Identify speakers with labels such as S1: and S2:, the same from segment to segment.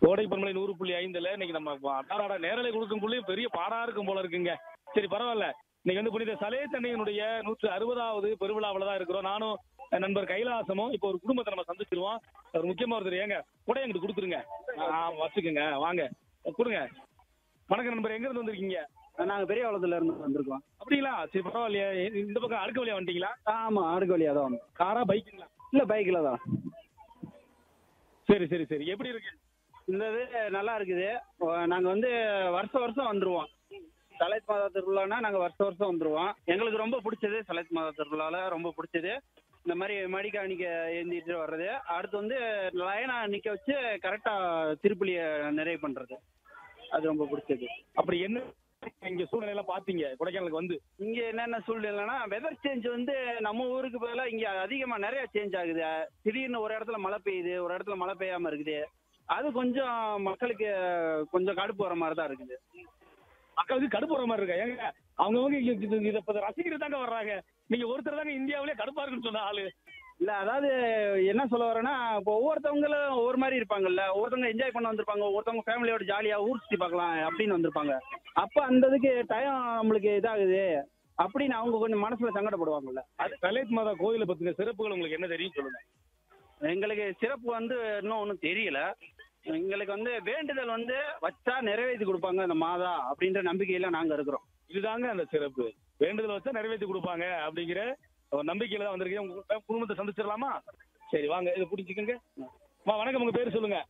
S1: கோடை பன்மலை நூறு புள்ளி ஐந்துல இன்னைக்கு நம்ம அடாராட நேரலை கொடுக்கும்போது பெரிய பாடா இருக்கும் போல இருக்குங்க சரி பரவாயில்ல இன்னைக்கு வந்து புனித சலே தண்ணியினுடைய நூற்று அறுபதாவது பெருவிழாவில் தான் இருக்கிறோம் நானும் என் நண்பர் கைலாசமும் இப்போ ஒரு குடும்பத்தை நம்ம சந்திச்சிருவோம் ஒரு முக்கியமா ஒருத்தர் ஏங்க கூட எங்கிட்டு கொடுத்துருங்க ஆ வச்சுக்கோங்க வாங்க கொடுங்க வணக்கம் நண்பர் எங்க இருந்து வந்திருக்கீங்க
S2: நாங்க பெரிய வளத்துல இருந்து வந்திருக்கோம்
S1: அப்படிங்களா சரி பரவாயில்லையே இந்த பக்கம் அடுக்க வழியா வந்துட்டீங்களா
S2: ஆமா அடுக்கு வழியா தான் வந்தோம்
S1: காரா பைக்குங்களா
S2: இல்ல பைக்ல தான்
S1: சரி சரி சரி எப்படி இருக்கு
S2: இந்த இது நல்லா இருக்குது ஓ, நாங்க வந்து வருஷம் வருஷம் வந்துருவோம் சலைத் மாதா திருவிழானா நாங்க வருஷம் வருஷம் வந்துருவோம் எங்களுக்கு ரொம்ப பிடிச்சது சலைத் மாதா திருவிழால ரொம்ப பிடிச்சது இந்த மாதிரி மடிக்காணிக்க ஏந்திட்டு வர்றது அடுத்து வந்து லைனா நிக்க வச்சு கரெக்டா திருப்பலிய நிறைவு பண்றது அது ரொம்ப பிடிச்சது
S1: அப்படி என்ன இங்க சூழ்நிலை எல்லாம் பாத்தீங்க கொடைக்கானலுக்கு வந்து
S2: இங்க என்னென்ன சூழ்நிலைனா வெதர் சேஞ்ச் வந்து நம்ம ஊருக்கு பதிலாக இங்க அதிகமா நிறைய சேஞ்ச் ஆகுது திடீர்னு ஒரு இடத்துல மழை பெய்யுது ஒரு இடத்துல மழை பெய்யாம இருக்குது அது கொஞ்சம் மக்களுக்கு கொஞ்சம் கடுப்பு வர மாதிரி தான் இருக்குது
S1: மக்களுக்கு கடுப்பு வர மாதிரி இருக்கா ஏங்க அவங்கவங்க இங்க இது- இதை இப்ப ரசிக்கிறது தாங்க வர்றாங்க நீங்க ஒருத்தர் தாங்க இந்தியாவிலே கடுப்பா இருக்குன்னு சொன்ன ஆளு
S2: இல்ல அதாவது என்ன சொல்ல வரேன்னா இப்போ ஒவ்வொருத்தவங்களும் ஒவ்வொரு மாதிரி இருப்பாங்கல்ல ஒவ்வொருத்தவங்க என்ஜாய் பண்ண வந்திருப்பாங்க ஒவ்வொருத்தவங்க ஃபேமிலியோட ஜாலியா ஊர் சுத்தி பார்க்கலாம் அப்படின்னு வந்திருப்பாங்க அப்ப அந்த இதுக்கு டைம் நம்மளுக்கு இதாகுது அப்படின்னு அவங்க கொஞ்சம் மனசுல சங்கடப்படுவாங்கல்ல
S1: அது கலேத் மாதா கோயிலை பத்தின சிறப்புகள் உங்களுக்கு என்ன தெரியும் சொல்லுங்க
S2: எங்களுக்கு சிறப்பு வந்து இன்னும் ஒன்றும் தெரியல எங்களுக்கு வந்து வேண்டுதல் வந்து வச்சா நிறைவேற்றி கொடுப்பாங்க அந்த மாதா அப்படின்ற நம்பிக்கையில நாங்க இருக்கிறோம்
S1: இதுதாங்க அந்த சிறப்பு வேண்டுதல் வச்சா நிறைவேற்றி கொடுப்பாங்க அப்படிங்கிற ஒரு நம்பிக்கையில தான் வந்திருக்கீங்க உங்க குடும்பத்தை சந்திச்சிடலாமா சரி வாங்க இதை பிடிச்சிக்கங்க வா வணக்கம் உங்க பேர் சொல்லுங்க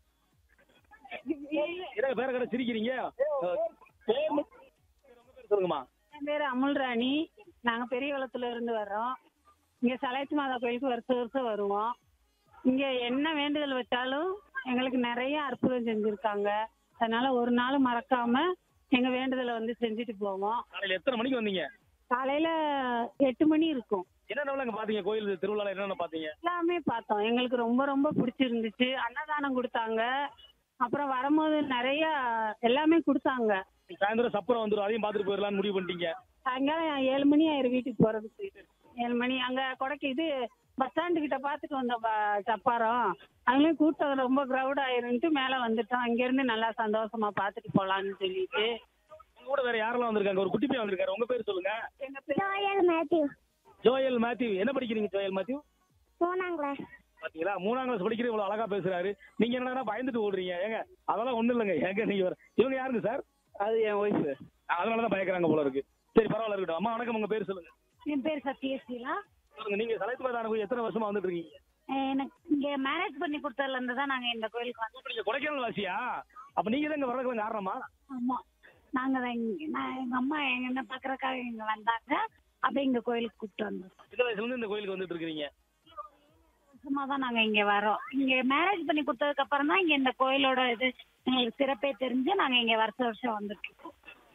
S1: என்ன பேர கடை சிரிக்கிறீங்க அஹ், பேர் மட்டும் உங்க பேர் சொல்லுங்கம்மா
S3: என் பேர் அமுல் ராணி நாங்க பெரிய குளத்துல இருந்து வர்றோம் இங்க சலைத்து மாதா கோயிலுக்கு வருஷம் வருஷம் வருவோம் இங்க என்ன வேண்டுதல் வச்சாலும் எங்களுக்கு நிறைய அற்புதம் செஞ்சிருக்காங்க அதனால ஒரு நாள் மறக்காம எங்க வேண்டுதலை வந்து செஞ்சுட்டு போவோம்
S1: காலையில எத்தனை மணிக்கு வந்தீங்க
S3: காலையில எட்டு மணி இருக்கும்
S1: என்னென்ன அங்க பாத்தீங்க கோயில் திருவிழால என்னென்ன பாத்தீங்க
S3: எல்லாமே பார்த்தோம் எங்களுக்கு ரொம்ப ரொம்ப பிடிச்சிருந்துச்சு அன்னதானம் கொடுத்தாங்க அப்புறம் வரும்போது நிறைய எல்லாமே கொடுத்தாங்க
S1: சாயந்தரம் சப்பரம் வந்துடும் அதையும் பார்த்துட்டு போயிடலாம்னு முடிவு பண்ணிட்டீங்க
S3: சாயங்காலம் ஏழு மணி ஆயிரம் வீட்டுக்கு போறதுக்கு ஏழு மணி அங்க கொடைக்கு இது பஸ் ஸ்டாண்டு கிட்ட பாத்துட்டு வந்தோம் ப- சப்பாரம் அதுலயும் கூட்டம் ரொம்ப கிரௌட் ஆயிருன்ட்டு மேல வந்துட்டோம் அங்க இருந்து நல்லா சந்தோஷமா பாத்துட்டு போலாம்னு சொல்லிட்டு
S1: உங்க கூட வேற யாரெல்லாம் வந்திருக்காங்க ஒரு குட்டி பையன் வந்திருக்காரு உங்க பேர் சொல்லுங்க
S3: எங்க பேர்
S4: ஜோயல் மேத்யூ
S1: ஜோயல் மேத்யூ என்ன படிக்கிறீங்க ஜோயல் மேத்யூ
S4: மூணாம் கிளாஸ்
S1: பாத்தீங்களா மூணாம் கிளாஸ் படிக்கிற இவ்வளவு அழகா பேசுறாரு நீங்க என்னடா பயந்துட்டு ஓடுறீங்க ஏங்க அதெல்லாம் ஒண்ணும் இல்லைங்க ஏங்க நீங்க வர இவங்க யாருங்க சார்
S2: அது என் ஒய்ஃபு
S1: அதனாலதான் பயக்கிறாங்க போல இருக்கு சரி பரவாயில்ல இருக்கட்டும் அம்மா வணக்கம் உங்க பேர் சொல்லுங்க
S3: என் பேர் சத்யஸ்ரீலா
S1: சொல்லுங்க நீங்க சலைத்து மாதான கோயில் எத்தனை வருஷமா வந்துட்டு இருக்கீங்க
S3: எனக்கு இங்க மேரேஜ் பண்ணி கொடுத்ததுல இருந்து தான் நாங்க இந்த கோயிலுக்கு வந்தோம்
S1: இப்ப நீங்க கொடைக்கானல் வாசியா அப்ப நீங்க தான் இங்க வரதுக்கு காரணமா
S3: ஆமா நாங்க தான் இங்க நான் எங்க அம்மா எங்க என்ன பாக்குறதுக்காக இங்க வந்தாங்க அப்படியே இங்க கோயிலுக்கு கூப்பிட்டு வந்தோம்
S1: சின்ன வயசுல இருந்து இந்த கோயிலுக்கு வந்துட்டு இருக்கீங்க
S3: வருஷமா தான் நாங்க இங்க வரோம் இங்க மேரேஜ் பண்ணி கொடுத்ததுக்கு அப்புறம் தான் இங்க இந்த கோயிலோட இது எங்களுக்கு சிறப்பே தெரிஞ்சு நாங்க இங்க வருஷம் வருஷம் வந்துட்டு இருக்கோம்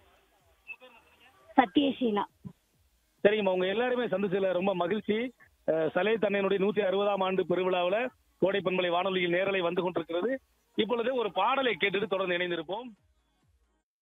S3: சத்யசீலா
S1: சரிங்கம்மா உங்க எல்லாருமே சந்திச்சதுல ரொம்ப மகிழ்ச்சி அஹ், சலே தன்னையினுடைய நூத்தி அறுபதாம் ஆண்டு பெருவிழாவுல கோடை பண்பலை வானொலியில் நேரலை வந்து கொண்டிருக்கிறது இப்பொழுது ஒரு பாடலை கேட்டுட்டு தொடர்ந்து இணைந்திருப்போம்